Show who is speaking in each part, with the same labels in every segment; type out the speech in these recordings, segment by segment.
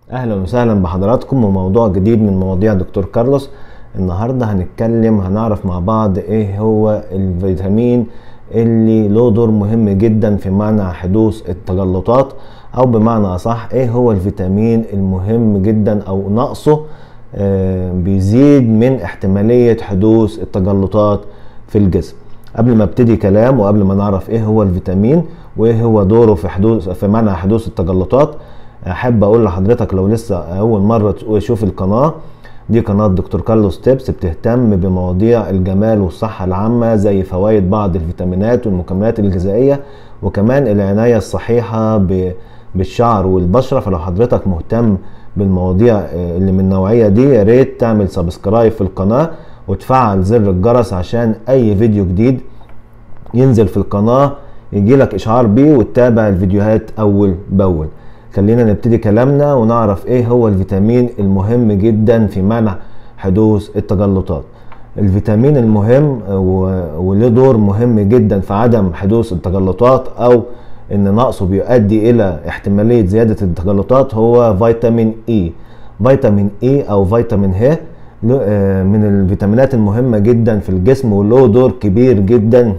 Speaker 1: اهلا وسهلا بحضراتكم وموضوع جديد من مواضيع دكتور كارلوس النهارده هنتكلم هنعرف مع بعض ايه هو الفيتامين اللي له دور مهم جدا في منع حدوث التجلطات او بمعنى اصح ايه هو الفيتامين المهم جدا او نقصه آه بيزيد من احتمالية حدوث التجلطات في الجسم قبل ما ابتدي كلام وقبل ما نعرف ايه هو الفيتامين وايه هو دوره في حدوث في منع حدوث التجلطات احب اقول لحضرتك لو لسه اول مره تشوف القناه دي قناه دكتور كارلوس تيبس بتهتم بمواضيع الجمال والصحه العامه زي فوائد بعض الفيتامينات والمكملات الغذائيه وكمان العنايه الصحيحه بالشعر والبشره فلو حضرتك مهتم بالمواضيع اللي من النوعيه دي يا ريت تعمل سبسكرايب في القناه وتفعل زر الجرس عشان اي فيديو جديد ينزل في القناه يجيلك اشعار بيه وتتابع الفيديوهات اول باول خلينا نبتدي كلامنا ونعرف ايه هو الفيتامين المهم جدا في منع حدوث التجلطات الفيتامين المهم وله دور مهم جدا في عدم حدوث التجلطات او ان نقصه بيؤدي الى احتماليه زياده التجلطات هو فيتامين اي فيتامين اي او فيتامين ه من الفيتامينات المهمه جدا في الجسم وله دور كبير جدا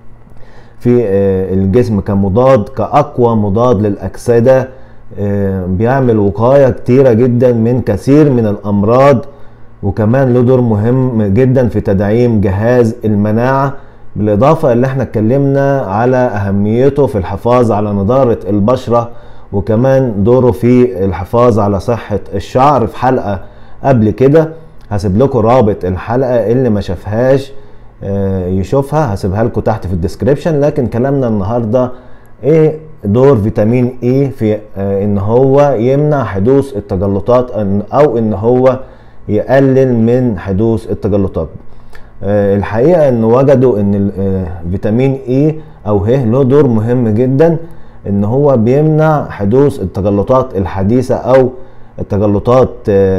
Speaker 1: في الجسم كمضاد كاقوى مضاد للاكسده بيعمل وقايه كتيره جدا من كثير من الامراض وكمان له دور مهم جدا في تدعيم جهاز المناعه بالاضافه اللي احنا اتكلمنا على اهميته في الحفاظ على نضاره البشره وكمان دوره في الحفاظ على صحه الشعر في حلقه قبل كده هسيب لكم رابط الحلقه اللي ما شافهاش يشوفها هسيبها لكم تحت في الديسكريبشن لكن كلامنا النهارده ايه دور فيتامين اي في ان هو يمنع حدوث التجلطات او ان هو يقلل من حدوث التجلطات الحقيقه ان وجدوا ان فيتامين اي او ه له دور مهم جدا ان هو بيمنع حدوث التجلطات الحديثه او التجلطات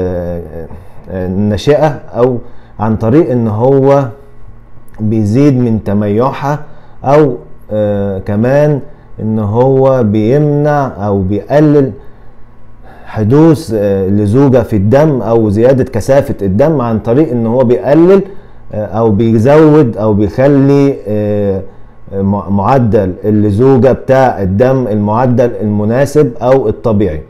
Speaker 1: الناشئه او عن طريق ان هو بيزيد من تميعها او كمان ان هو بيمنع او بيقلل حدوث لزوجة في الدم او زيادة كثافة الدم عن طريق ان هو بيقلل او بيزود او بيخلي معدل اللزوجة بتاع الدم المعدل المناسب او الطبيعي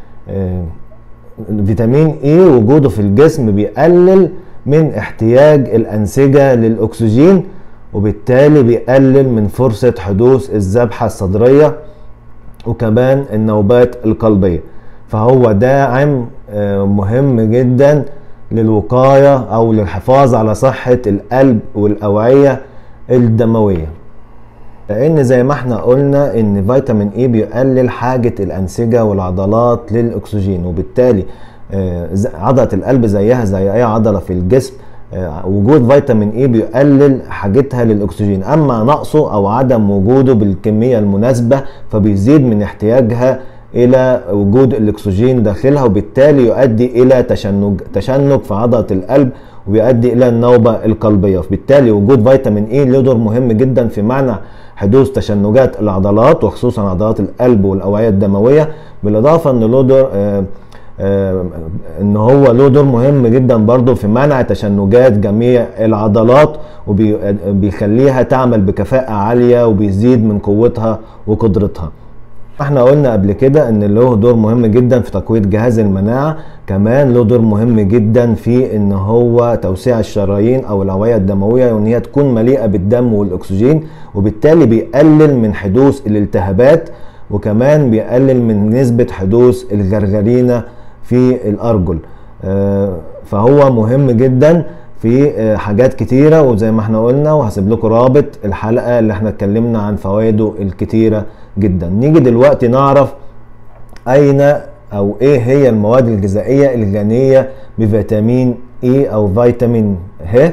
Speaker 1: فيتامين اي وجوده في الجسم بيقلل من احتياج الانسجة للاكسجين وبالتالي بيقلل من فرصة حدوث الذبحة الصدرية وكمان النوبات القلبية فهو داعم مهم جدا للوقاية أو للحفاظ على صحة القلب والأوعية الدموية لأن زي ما احنا قلنا إن فيتامين إي بيقلل حاجة الأنسجة والعضلات للأكسجين وبالتالي عضلة القلب زيها زي أي عضلة في الجسم وجود فيتامين اي بيقلل حاجتها للاكسجين اما نقصه او عدم وجوده بالكميه المناسبه فبيزيد من احتياجها الى وجود الاكسجين داخلها وبالتالي يؤدي الى تشنج تشنج في عضله القلب وبيؤدي الى النوبه القلبيه وبالتالي وجود فيتامين اي له دور مهم جدا في منع حدوث تشنجات العضلات وخصوصا عضلات القلب والاوعيه الدمويه بالاضافه ان له دور آه آه ان هو له دور مهم جدا برضه في منع تشنجات جميع العضلات وبيخليها تعمل بكفاءة عالية وبيزيد من قوتها وقدرتها احنا قلنا قبل كده ان له دور مهم جدا في تقوية جهاز المناعة كمان له دور مهم جدا في ان هو توسيع الشرايين او الاوعية الدموية وان هي تكون مليئة بالدم والاكسجين وبالتالي بيقلل من حدوث الالتهابات وكمان بيقلل من نسبة حدوث الغرغرينة في الارجل فهو مهم جدا في حاجات كتيرة وزي ما احنا قلنا وهسيب لكم رابط الحلقة اللي احنا اتكلمنا عن فوائده الكتيرة جدا نيجي دلوقتي نعرف اين او ايه هي المواد الغذائية الغنية بفيتامين اي او فيتامين ه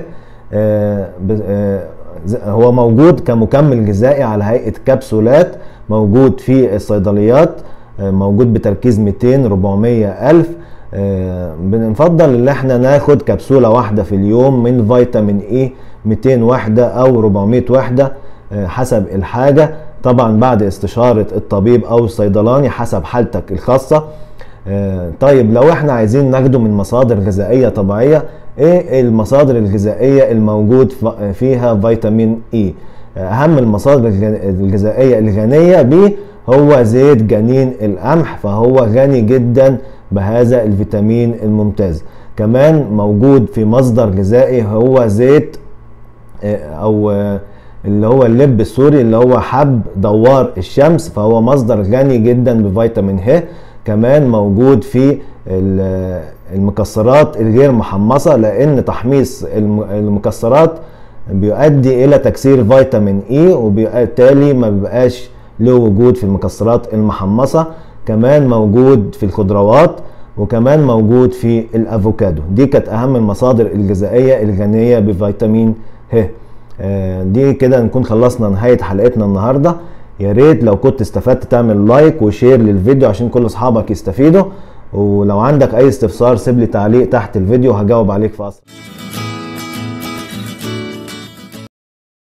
Speaker 1: هو موجود كمكمل غذائي على هيئة كبسولات موجود في الصيدليات موجود بتركيز 200 400 ألف بنفضل ان احنا ناخد كبسولة واحدة في اليوم من فيتامين اي 200 وحدة او 400 وحدة حسب الحاجة طبعا بعد استشارة الطبيب او الصيدلاني حسب حالتك الخاصة آه، طيب لو احنا عايزين ناخده من مصادر غذائيه طبيعيه ايه المصادر الغذائيه الموجود ف- فيها فيتامين اي اهم المصادر الغ- الغذائيه الغنيه به هو زيت جنين القمح فهو غني جدا بهذا الفيتامين الممتاز كمان موجود في مصدر غذائي هو زيت آه، او آه، اللي هو اللب السوري اللي هو حب دوار الشمس فهو مصدر غني جدا بفيتامين ه كمان موجود في ال- المكسرات الغير محمصة لان تحميص الم- المكسرات بيؤدي الى تكسير فيتامين اي وبالتالي ما بيبقاش له وجود في المكسرات المحمصة كمان موجود في الخضروات وكمان موجود في الافوكادو دي كانت اهم المصادر الغذائيه الغنيه بفيتامين ه آه، دي كده نكون خلصنا نهايه حلقتنا النهارده يا ريت لو كنت استفدت تعمل لايك وشير للفيديو عشان كل اصحابك يستفيدوا ولو عندك اي استفسار سيب لي تعليق تحت الفيديو هجاوب عليك في اسرع